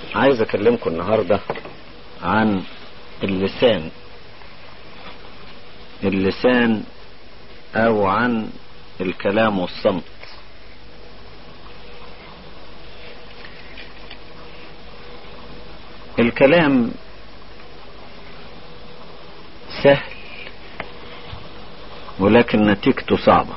عايز اكلمكم النهارده عن اللسان اللسان او عن الكلام والصمت الكلام سهل ولكن نتيجته صعبة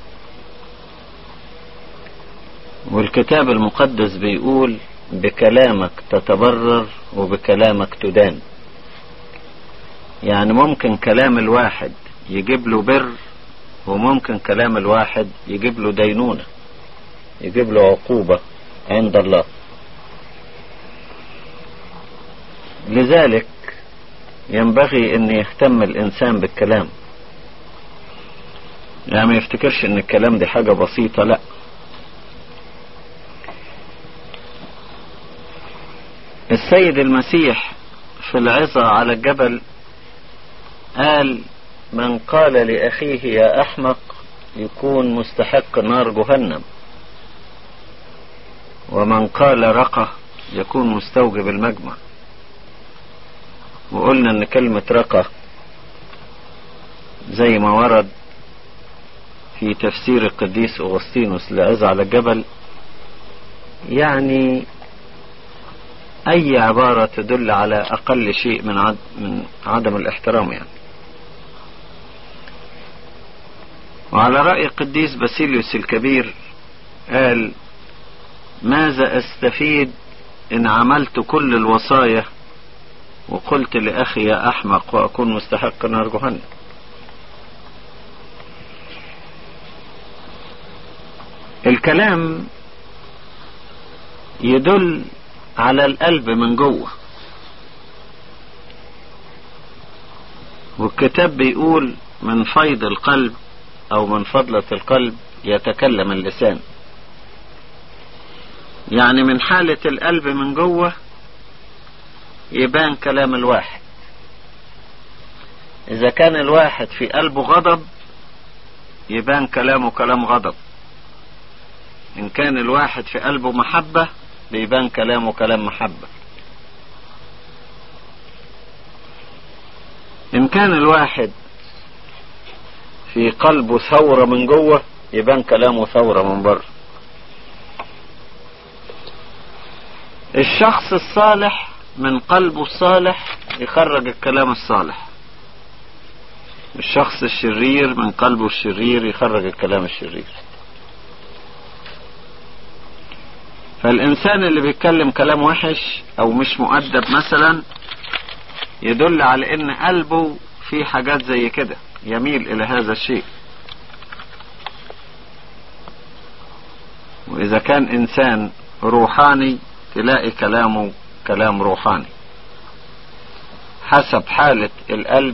والكتاب المقدس بيقول بكلامك تتبرر وبكلامك تدان يعني ممكن كلام الواحد يجيب له بر وممكن كلام الواحد يجيب له دينونة يجيب له عقوبة عند الله لذلك ينبغي ان يهتم الانسان بالكلام يعني ما يفتكرش ان الكلام دي حاجة بسيطة لا السيد المسيح في العظة على الجبل قال من قال لأخيه يا أحمق يكون مستحق نار جهنم ومن قال رقة يكون مستوجب المجمع وقلنا ان كلمة رقة زي ما ورد في تفسير القديس أغسطينوس لعز على الجبل يعني أي عبارة تدل على أقل شيء من عد من عدم الاحترام يعني وعلى رأي القديس باسيليوس الكبير قال ماذا أستفيد إن عملت كل الوصايا وقلت لأخي يا أحمق وأكون مستحق نار جهنم الكلام يدل على القلب من جوه والكتاب بيقول من فيض القلب او من فضلة القلب يتكلم اللسان يعني من حالة القلب من جوه يبان كلام الواحد اذا كان الواحد في قلبه غضب يبان كلامه كلام غضب ان كان الواحد في قلبه محبة بيبان كلامه كلام محبة ان كان الواحد في قلبه ثورة من جوه يبان كلامه ثورة من بره الشخص الصالح من قلبه الصالح يخرج الكلام الصالح الشخص الشرير من قلبه الشرير يخرج الكلام الشرير فالإنسان اللي بيتكلم كلام وحش أو مش مؤدب مثلا يدل على إن قلبه في حاجات زي كده يميل إلى هذا الشيء وإذا كان إنسان روحاني تلاقي كلامه كلام روحاني حسب حالة القلب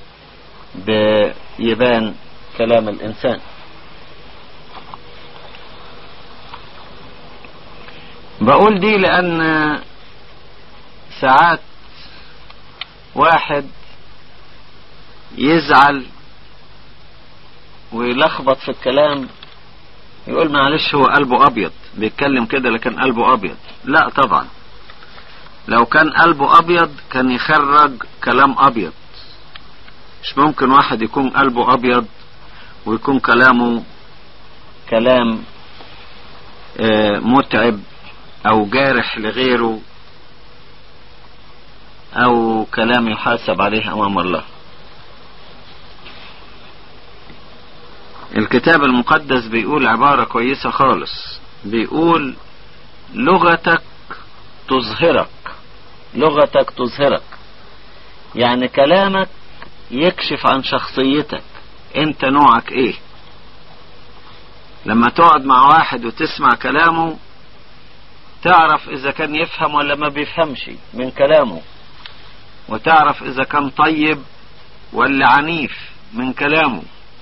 بيبان كلام الإنسان بقول دي لأن ساعات واحد يزعل ويلخبط في الكلام يقول معلش هو قلبه أبيض بيتكلم كده لكن قلبه أبيض لا طبعا لو كان قلبه أبيض كان يخرج كلام أبيض مش ممكن واحد يكون قلبه أبيض ويكون كلامه كلام متعب او جارح لغيره او كلام يحاسب عليه امام الله الكتاب المقدس بيقول عبارة كويسة خالص بيقول لغتك تظهرك لغتك تظهرك يعني كلامك يكشف عن شخصيتك انت نوعك ايه لما تقعد مع واحد وتسمع كلامه تعرف اذا كان يفهم ولا ما بيفهمش من كلامه وتعرف اذا كان طيب ولا عنيف من كلامه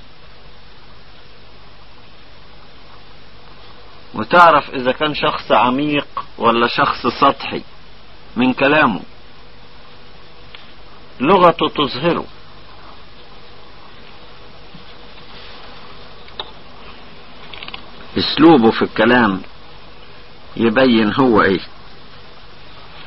وتعرف اذا كان شخص عميق ولا شخص سطحي من كلامه لغته تظهره اسلوبه في الكلام يبين هو ايه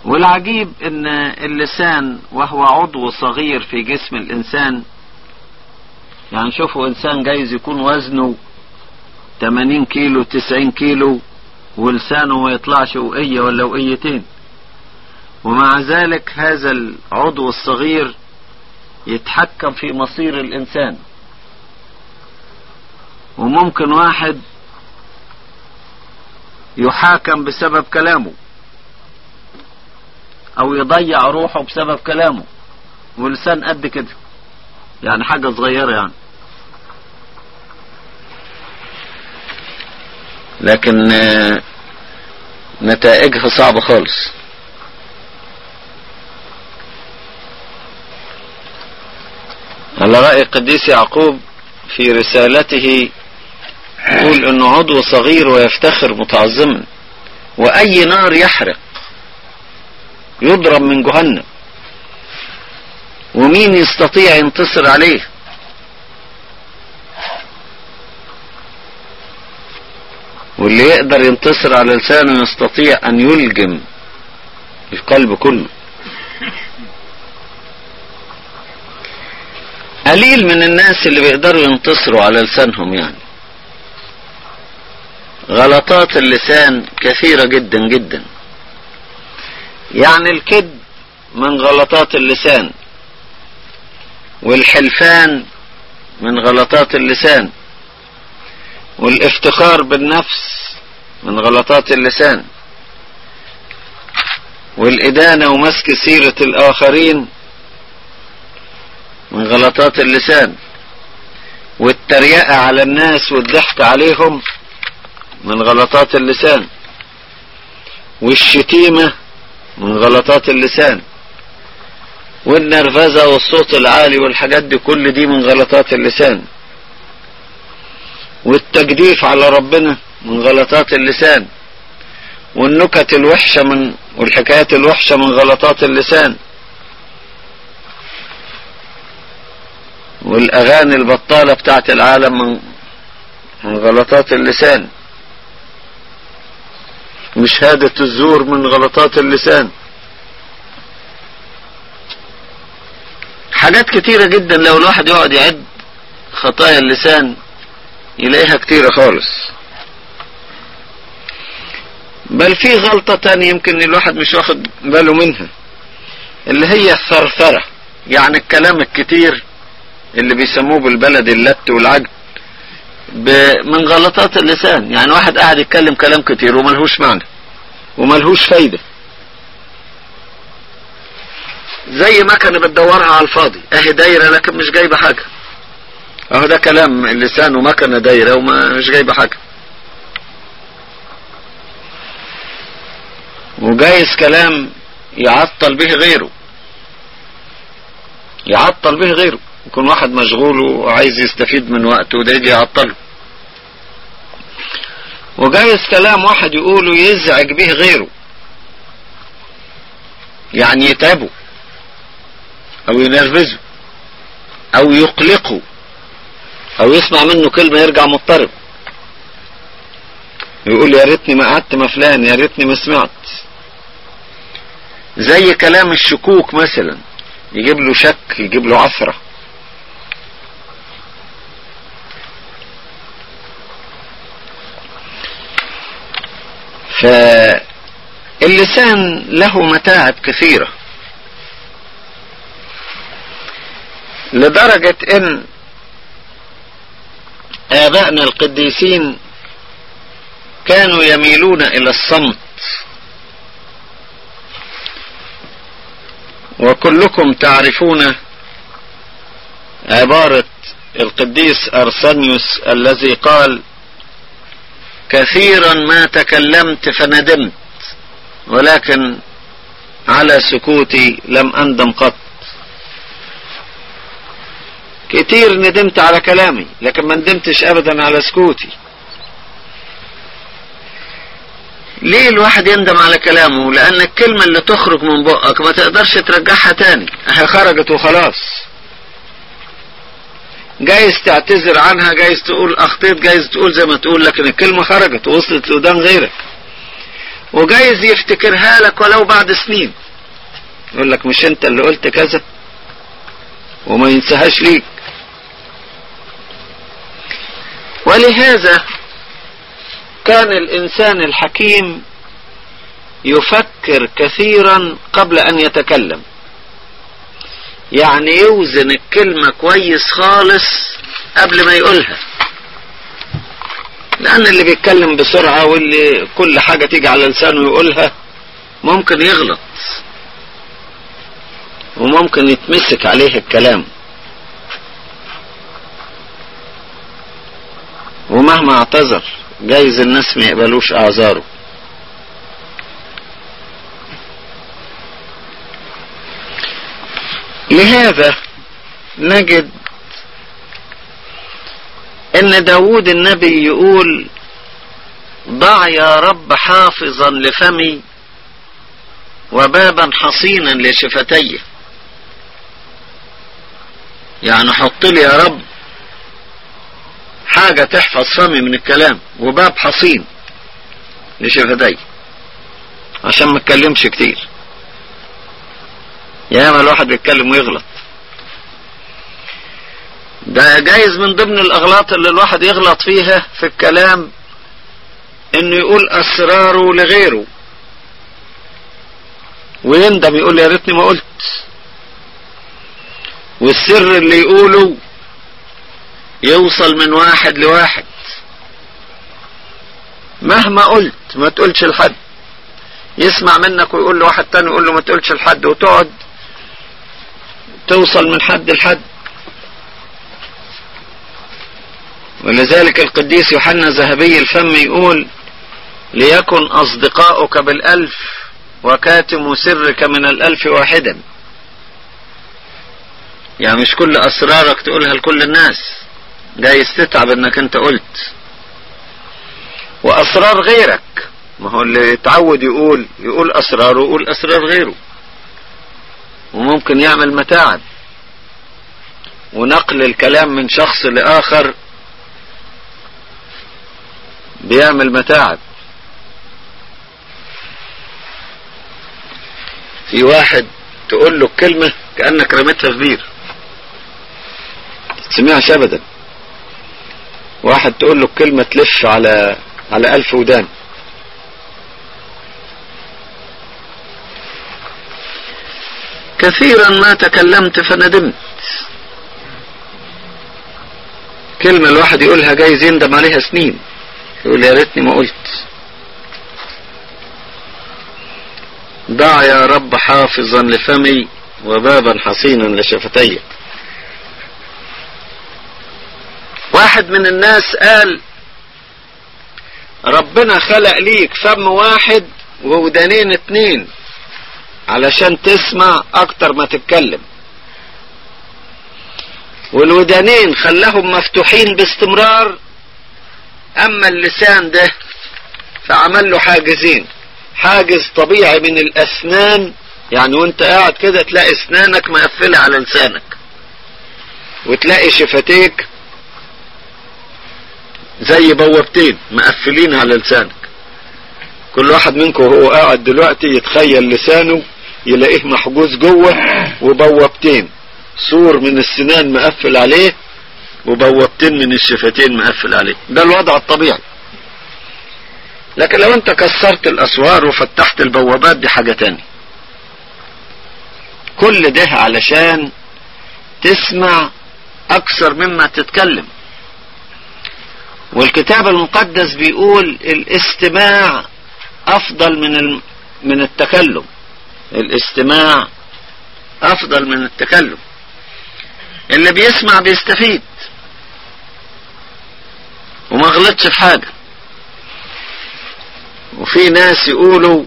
والعجيب ان اللسان وهو عضو صغير في جسم الانسان يعني شوفوا انسان جايز يكون وزنه 80 كيلو 90 كيلو ولسانه ما يطلعش وقية ولا وقيتين ومع ذلك هذا العضو الصغير يتحكم في مصير الانسان وممكن واحد يحاكم بسبب كلامه او يضيع روحه بسبب كلامه ولسان قد كده يعني حاجة صغيرة يعني لكن نتائجها صعبة خالص على رأي القديس يعقوب في رسالته يقول انه عضو صغير ويفتخر متعظما واي نار يحرق يضرب من جهنم ومين يستطيع ينتصر عليه واللي يقدر ينتصر على لسانه يستطيع ان يلجم القلب كله قليل من الناس اللي بيقدروا ينتصروا على لسانهم يعني غلطات اللسان كثيرة جدا جدا يعني الكذب من غلطات اللسان والحلفان من غلطات اللسان والافتخار بالنفس من غلطات اللسان والإدانة ومسك سيرة الآخرين من غلطات اللسان والتريقة على الناس والضحك عليهم من غلطات اللسان والشتيمة من غلطات اللسان والنرفزة والصوت العالي والحاجات دي كل دي من غلطات اللسان والتجديف على ربنا من غلطات اللسان والنكت الوحشة من والحكايات الوحشة من غلطات اللسان والأغاني البطالة بتاعت العالم من, من غلطات اللسان وشهادة الزور من غلطات اللسان حاجات كتيرة جدا لو الواحد يقعد يعد خطايا اللسان يلاقيها كتيرة خالص بل في غلطة تانية يمكن الواحد مش واخد باله منها اللي هي الثرثرة يعني الكلام الكتير اللي بيسموه بالبلد اللت والعجب من غلطات اللسان يعني واحد قاعد يتكلم كلام كتير وملهوش معنى وملهوش فايدة زي ما كان بتدورها على الفاضي اهي دايرة لكن مش جايبة حاجة اهو ده كلام اللسان ومكنة دايرة وما مش جايبة حاجة وجايز كلام يعطل به غيره يعطل به غيره يكون واحد مشغول وعايز يستفيد من وقته وده يجي يعطله وجايز كلام واحد يقوله يزعج به غيره يعني يتعبه او ينرفزه او يقلقه او يسمع منه كلمة يرجع مضطرب يقول يا ريتني ما قعدت مع فلان يا ريتني ما سمعت زي كلام الشكوك مثلا يجيب له شك يجيب له عثرة فاللسان له متاعب كثيرة لدرجة ان آبائنا القديسين كانوا يميلون إلى الصمت وكلكم تعرفون عبارة القديس أرسنيوس الذي قال كثيرا ما تكلمت فندمت ولكن على سكوتي لم أندم قط كتير ندمت على كلامي لكن ما ندمتش ابدا على سكوتي ليه الواحد يندم على كلامه لان الكلمة اللي تخرج من بقك ما تقدرش ترجعها تاني هي خرجت وخلاص جايز تعتذر عنها جايز تقول اخطيت جايز تقول زي ما تقول لكن الكلمة خرجت ووصلت لقدام غيرك وجايز يفتكرها لك ولو بعد سنين يقول لك مش انت اللي قلت كذا وما ينساهاش ليك ولهذا كان الانسان الحكيم يفكر كثيرا قبل ان يتكلم يعني يوزن الكلمة كويس خالص قبل ما يقولها لان اللي بيتكلم بسرعة واللي كل حاجة تيجي على لسانه يقولها ممكن يغلط وممكن يتمسك عليه الكلام ومهما اعتذر جايز الناس ما يقبلوش اعذاره لهذا نجد ان داود النبي يقول ضع يا رب حافظا لفمي وبابا حصينا لشفتي يعني حط لي يا رب حاجة تحفظ فمي من الكلام وباب حصين لشفتي عشان ما اتكلمش كتير ياما الواحد بيتكلم ويغلط ده جايز من ضمن الاغلاط اللي الواحد يغلط فيها في الكلام انه يقول اسراره لغيره ويندم يقول يا ريتني ما قلت والسر اللي يقوله يوصل من واحد لواحد مهما قلت ما تقولش لحد يسمع منك ويقول لواحد تاني يقول له ما تقولش لحد وتقعد توصل من حد لحد ولذلك القديس يوحنا ذهبي الفم يقول ليكن أصدقاؤك بالألف وكاتم سرك من الألف واحدا يعني مش كل أسرارك تقولها لكل الناس جايز تتعب انك انت قلت وأسرار غيرك ما هو اللي يتعود يقول يقول أسراره يقول أسرار غيره وممكن يعمل متاعب ونقل الكلام من شخص لآخر بيعمل متاعب في واحد تقول له كلمة كأنك رميتها في بير تسمعش أبدا واحد تقول له كلمة تلف على على ألف ودان كثيرا ما تكلمت فندمت كلمة الواحد يقولها جايز يندم عليها سنين يقول يا ريتني ما قلت ضع يا رب حافظا لفمي وبابا حصينا لشفتي واحد من الناس قال ربنا خلق ليك فم واحد وودانين اتنين علشان تسمع اكتر ما تتكلم والودانين خلاهم مفتوحين باستمرار اما اللسان ده فعمل له حاجزين حاجز طبيعي من الاسنان يعني وانت قاعد كده تلاقي اسنانك مقفلة على لسانك وتلاقي شفتيك زي بوابتين مقفلين على لسانك كل واحد منكم وهو قاعد دلوقتي يتخيل لسانه يلاقيه محجوز جوه وبوابتين سور من السنان مقفل عليه وبوابتين من الشفتين مقفل عليه ده الوضع الطبيعي لكن لو انت كسرت الاسوار وفتحت البوابات دي حاجة تانية كل ده علشان تسمع اكثر مما تتكلم والكتاب المقدس بيقول الاستماع افضل من من التكلم الاستماع افضل من التكلم اللي بيسمع بيستفيد وما غلطش في حاجة وفي ناس يقولوا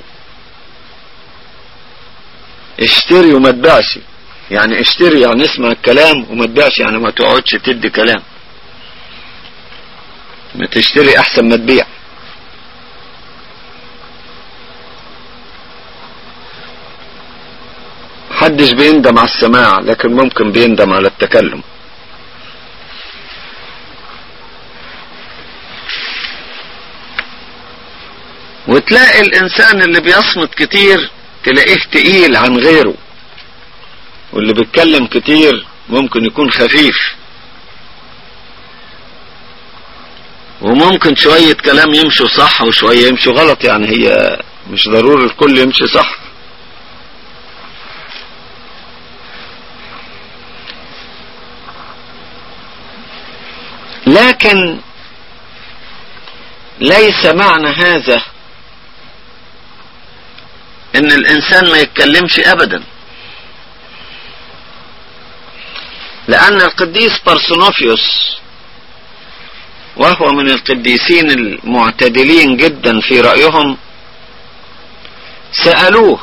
اشتري وما تبيعش يعني اشتري يعني اسمع الكلام وما تبيعش يعني ما تقعدش تدي كلام ما تشتري احسن ما تبيع محدش بيندم على السماع لكن ممكن بيندم على التكلم وتلاقي الانسان اللي بيصمت كتير تلاقيه تقيل عن غيره واللي بيتكلم كتير ممكن يكون خفيف وممكن شوية كلام يمشوا صح وشوية يمشوا غلط يعني هي مش ضروري الكل يمشي صح لكن ليس معنى هذا ان الانسان ما يتكلمش ابدا لان القديس بارسونوفيوس وهو من القديسين المعتدلين جدا في رأيهم سألوه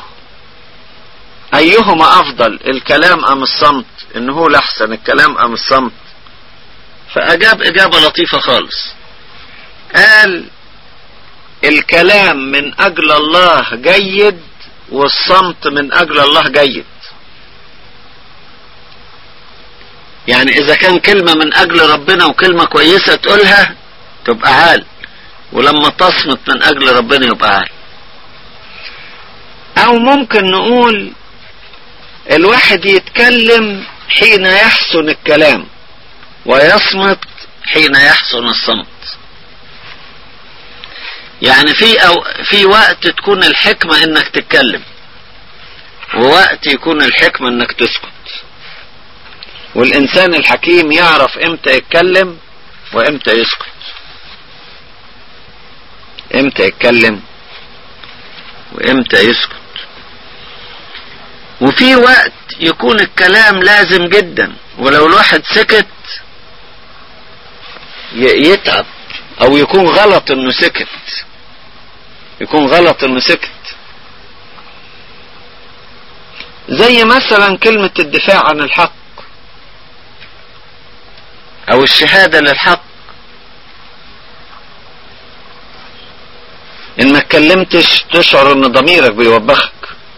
أيهما أفضل الكلام أم الصمت إنه هو الأحسن الكلام أم الصمت فأجاب إجابة لطيفة خالص قال الكلام من أجل الله جيد والصمت من أجل الله جيد يعني إذا كان كلمة من أجل ربنا وكلمة كويسة تقولها تبقى عال ولما تصمت من أجل ربنا يبقى عال أو ممكن نقول الواحد يتكلم حين يحسن الكلام ويصمت حين يحسن الصمت يعني في أو في وقت تكون الحكمة انك تتكلم ووقت يكون الحكمة انك تسكت والانسان الحكيم يعرف امتى يتكلم وامتى يسكت امتى يتكلم وامتى يسكت وفي وقت يكون الكلام لازم جدا ولو الواحد سكت يتعب او يكون غلط انه سكت يكون غلط انه سكت زي مثلا كلمة الدفاع عن الحق او الشهادة للحق ان ما اتكلمتش تشعر ان ضميرك بيوبخك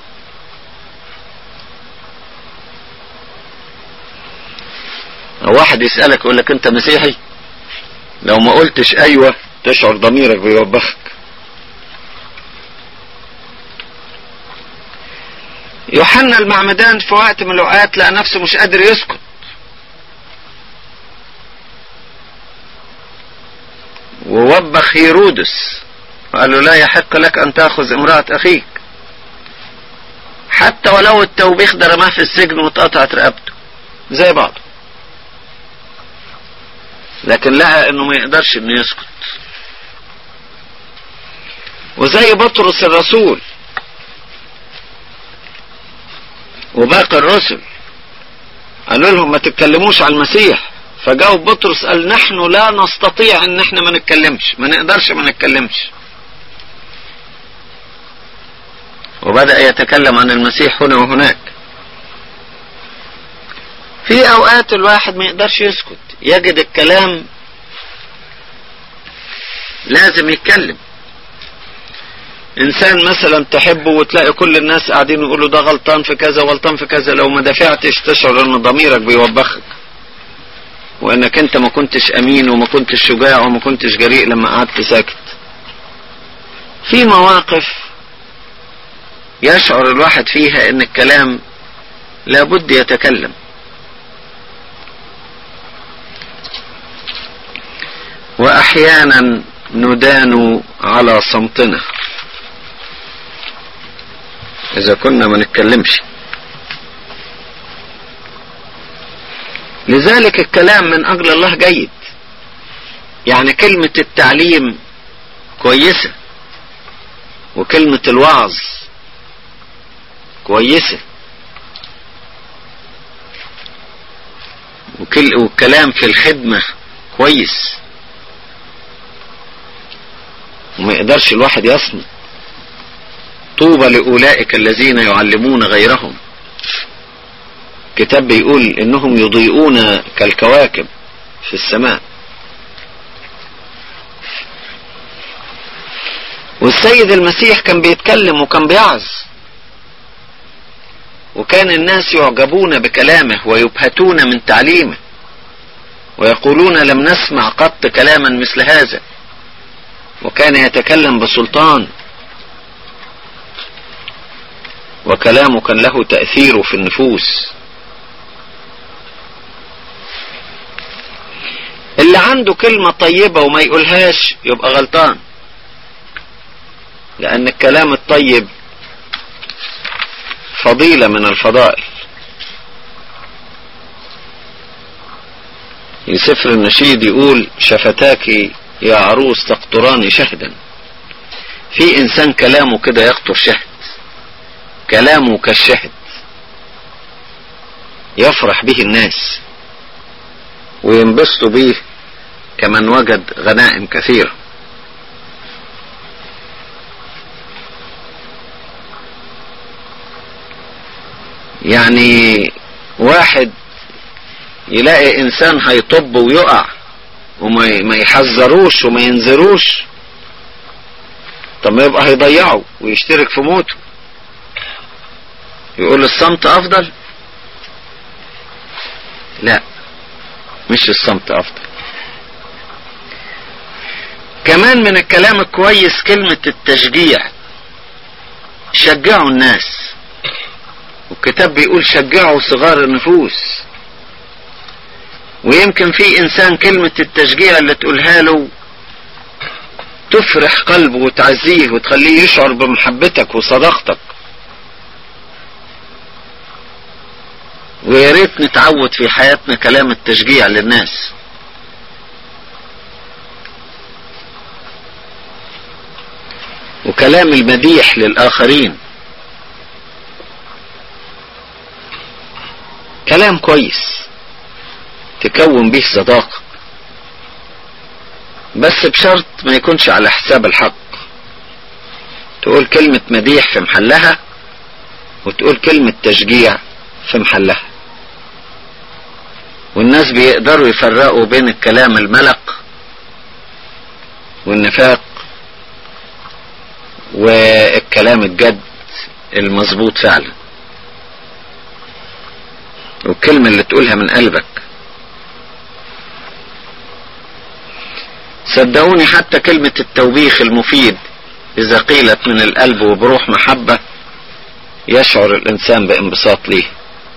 واحد يسألك يقول لك انت مسيحي لو ما قلتش ايوه تشعر ضميرك بيوبخك يوحنا المعمدان في وقت من الاوقات لقى نفسه مش قادر يسكت ووبخ هيرودس وقال له لا يحق لك ان تاخذ امرأة اخيك حتى ولو التوبيخ ده رماه في السجن واتقطعت رقبته زي بعضه لكن لقى انه ما يقدرش انه يسكت وزي بطرس الرسول وباقي الرسل قالوا لهم ما تتكلموش على المسيح فجاوب بطرس قال نحن لا نستطيع ان احنا ما نتكلمش ما نقدرش ما نتكلمش وبدأ يتكلم عن المسيح هنا وهناك في اوقات الواحد ما يقدرش يسكت يجد الكلام لازم يتكلم انسان مثلا تحبه وتلاقي كل الناس قاعدين يقولوا ده غلطان في كذا غلطان في كذا لو ما دفعتش تشعر ان ضميرك بيوبخك وانك انت ما كنتش امين وما كنتش شجاع وما كنتش جريء لما قعدت ساكت في مواقف يشعر الواحد فيها ان الكلام لابد يتكلم واحيانا ندان على صمتنا اذا كنا ما نتكلمش لذلك الكلام من اجل الله جيد يعني كلمة التعليم كويسة وكلمة الوعظ كويسة وكل والكلام في الخدمة كويس وما يقدرش الواحد يصمت طوبى لأولئك الذين يعلمون غيرهم كتاب بيقول انهم يضيئون كالكواكب في السماء والسيد المسيح كان بيتكلم وكان بيعظ وكان الناس يعجبون بكلامه ويبهتون من تعليمه ويقولون لم نسمع قط كلاما مثل هذا وكان يتكلم بسلطان وكلامه كان له تأثير في النفوس اللي عنده كلمة طيبة وما يقولهاش يبقى غلطان لأن الكلام الطيب فضيلة من الفضائل في سفر النشيد يقول شفتاك يا عروس تقطران شهدا في انسان كلامه كده يقطر شهد كلامه كالشهد يفرح به الناس وينبسطوا به كمن وجد غنائم كثيرة يعني واحد يلاقي انسان هيطب ويقع وما يحذروش وما ينذروش طب ما يبقى هيضيعه ويشترك في موته يقول الصمت افضل لا مش الصمت افضل كمان من الكلام الكويس كلمة التشجيع شجعوا الناس والكتاب بيقول شجعوا صغار النفوس ويمكن في انسان كلمة التشجيع اللي تقولها له تفرح قلبه وتعزيه وتخليه يشعر بمحبتك وصداقتك ويا ريت نتعود في حياتنا كلام التشجيع للناس وكلام المديح للآخرين كلام كويس تكون به صداقة بس بشرط ما يكونش على حساب الحق تقول كلمة مديح في محلها وتقول كلمة تشجيع في محلها والناس بيقدروا يفرقوا بين الكلام الملق والنفاق والكلام الجد المظبوط فعلا والكلمة اللي تقولها من قلبك صدقوني حتى كلمة التوبيخ المفيد إذا قيلت من القلب وبروح محبة يشعر الإنسان بانبساط ليه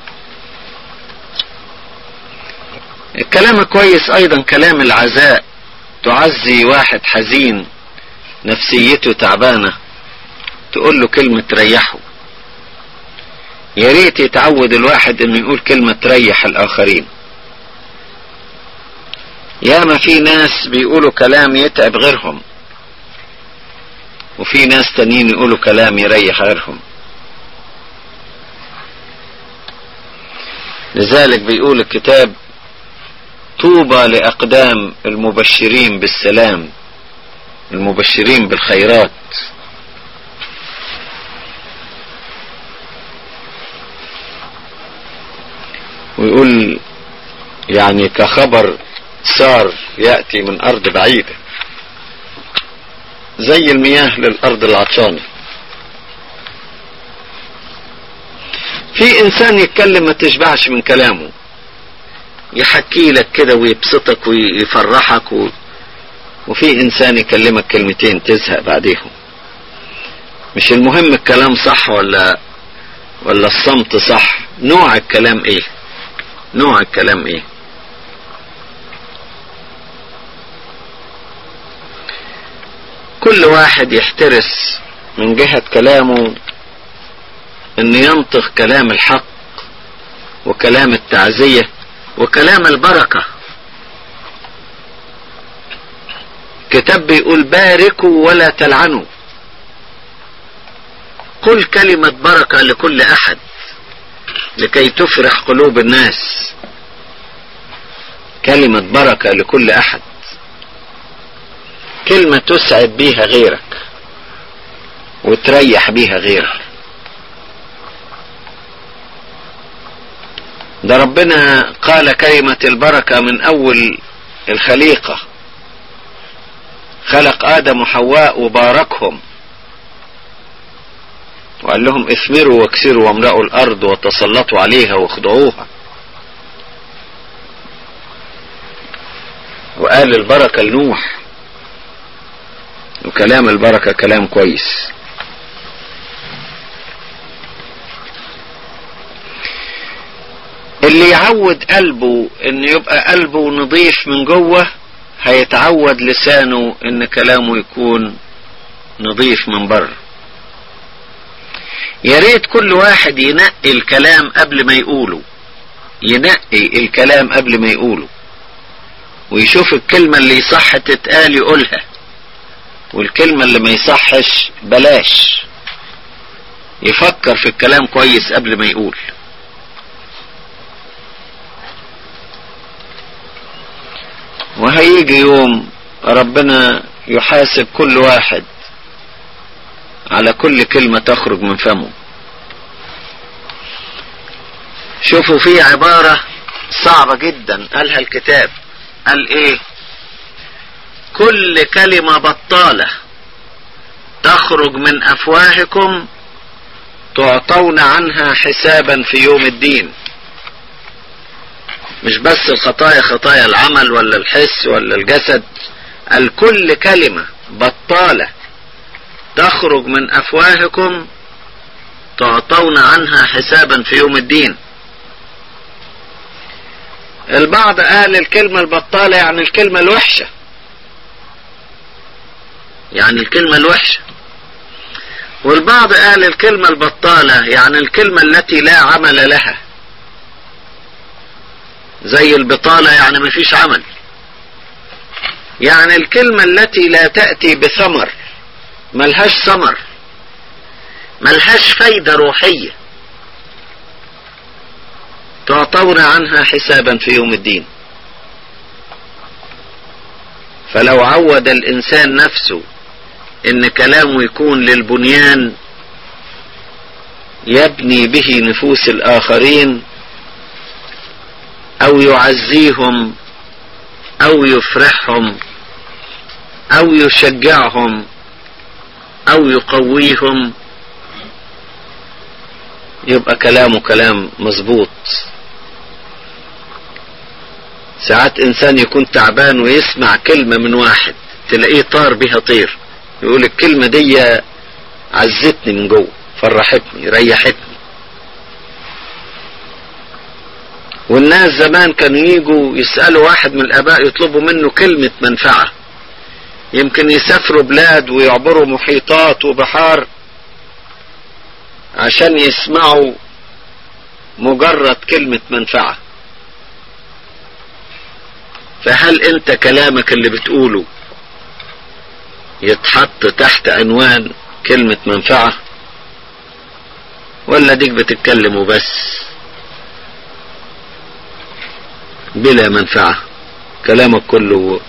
الكلام الكويس أيضا كلام العزاء تعزي واحد حزين نفسيته تعبانة تقول له كلمة تريحه يا ريت يتعود الواحد انه يقول كلمة تريح الآخرين ياما في ناس بيقولوا كلام يتعب غيرهم وفي ناس تانيين يقولوا كلام يريح غيرهم لذلك بيقول الكتاب طوبى لأقدام المبشرين بالسلام المبشرين بالخيرات ويقول يعني كخبر سار يأتي من أرض بعيدة زي المياه للأرض العطشانة في إنسان يتكلم ما تشبعش من كلامه يحكي لك كده ويبسطك ويفرحك و... وفي إنسان يكلمك كلمتين تزهق بعديهم مش المهم الكلام صح ولا ولا الصمت صح نوع الكلام ايه نوع الكلام ايه كل واحد يحترس من جهة كلامه ان ينطق كلام الحق وكلام التعزية وكلام البركة كتاب بيقول باركوا ولا تلعنوا قل كلمة بركة لكل احد لكي تفرح قلوب الناس كلمة بركة لكل احد كلمة تسعد بيها غيرك وتريح بيها غيرك ده ربنا قال كلمة البركة من أول الخليقة خلق آدم وحواء وباركهم وقال لهم اثمروا واكسروا واملأوا الأرض وتسلطوا عليها واخضعوها وقال البركة لنوح وكلام البركة كلام كويس اللي يعود قلبه ان يبقى قلبه نظيف من جوه هيتعود لسانه ان كلامه يكون نظيف من بره يا ريت كل واحد ينقي الكلام قبل ما يقوله ينقي الكلام قبل ما يقوله ويشوف الكلمة اللي يصح تتقال يقولها والكلمة اللي ما يصحش بلاش يفكر في الكلام كويس قبل ما يقول وهيجي يوم ربنا يحاسب كل واحد على كل كلمة تخرج من فمه شوفوا في عبارة صعبة جدا قالها الكتاب قال ايه كل كلمة بطالة تخرج من افواهكم تعطون عنها حسابا في يوم الدين مش بس الخطايا خطايا العمل ولا الحس ولا الجسد الكل كلمة بطالة تخرج من أفواهكم تعطون عنها حسابا في يوم الدين البعض قال الكلمة البطالة يعني الكلمة الوحشة يعني الكلمة الوحشة والبعض قال الكلمة البطالة يعني الكلمة التي لا عمل لها زي البطالة يعني مفيش عمل يعني الكلمة التي لا تأتي بثمر ملهاش ثمر ملهاش فايدة روحية تعطون عنها حسابا في يوم الدين فلو عود الإنسان نفسه إن كلامه يكون للبنيان يبني به نفوس الآخرين أو يعزيهم أو يفرحهم أو يشجعهم أو يقويهم يبقى كلامه كلام مظبوط ساعات إنسان يكون تعبان ويسمع كلمة من واحد تلاقيه طار بها طير يقول الكلمة دي عزتني من جوه فرحتني ريحتني والناس زمان كانوا يجوا يسألوا واحد من الآباء يطلبوا منه كلمة منفعة يمكن يسافروا بلاد ويعبروا محيطات وبحار عشان يسمعوا مجرد كلمة منفعة فهل انت كلامك اللي بتقوله يتحط تحت عنوان كلمة منفعة ولا ديك بتتكلم وبس بلا منفعة كلامك كله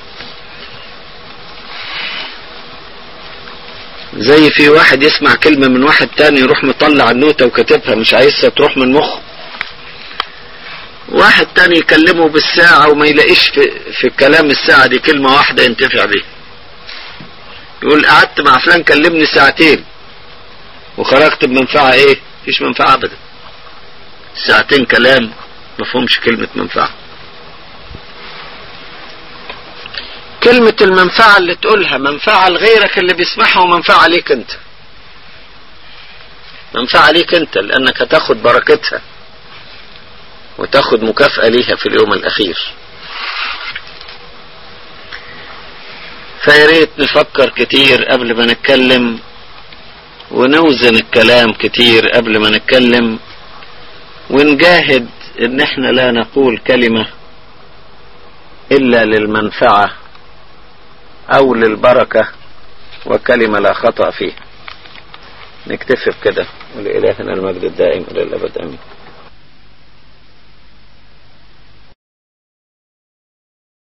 زي في واحد يسمع كلمة من واحد تاني يروح مطلع النوتة وكاتبها مش عايزها تروح من مخه واحد تاني يكلمه بالساعة وما يلاقيش في, في كلام الساعة دي كلمة واحدة ينتفع بيها يقول قعدت مع فلان كلمني ساعتين وخرجت بمنفعة ايه مفيش منفعة ابدا ساعتين كلام مفهومش كلمة منفعة كلمة المنفعة اللي تقولها منفعة لغيرك اللي بيسمعها ومنفعة ليك انت منفعة ليك انت لانك هتاخد بركتها وتاخد مكافأة ليها في اليوم الاخير فياريت نفكر كتير قبل ما نتكلم ونوزن الكلام كتير قبل ما نتكلم ونجاهد ان احنا لا نقول كلمة الا للمنفعة او للبركة وكلمة لا خطأ فيها نكتفي بكده ولإلهنا المجد الدائم إلى الأبد آمين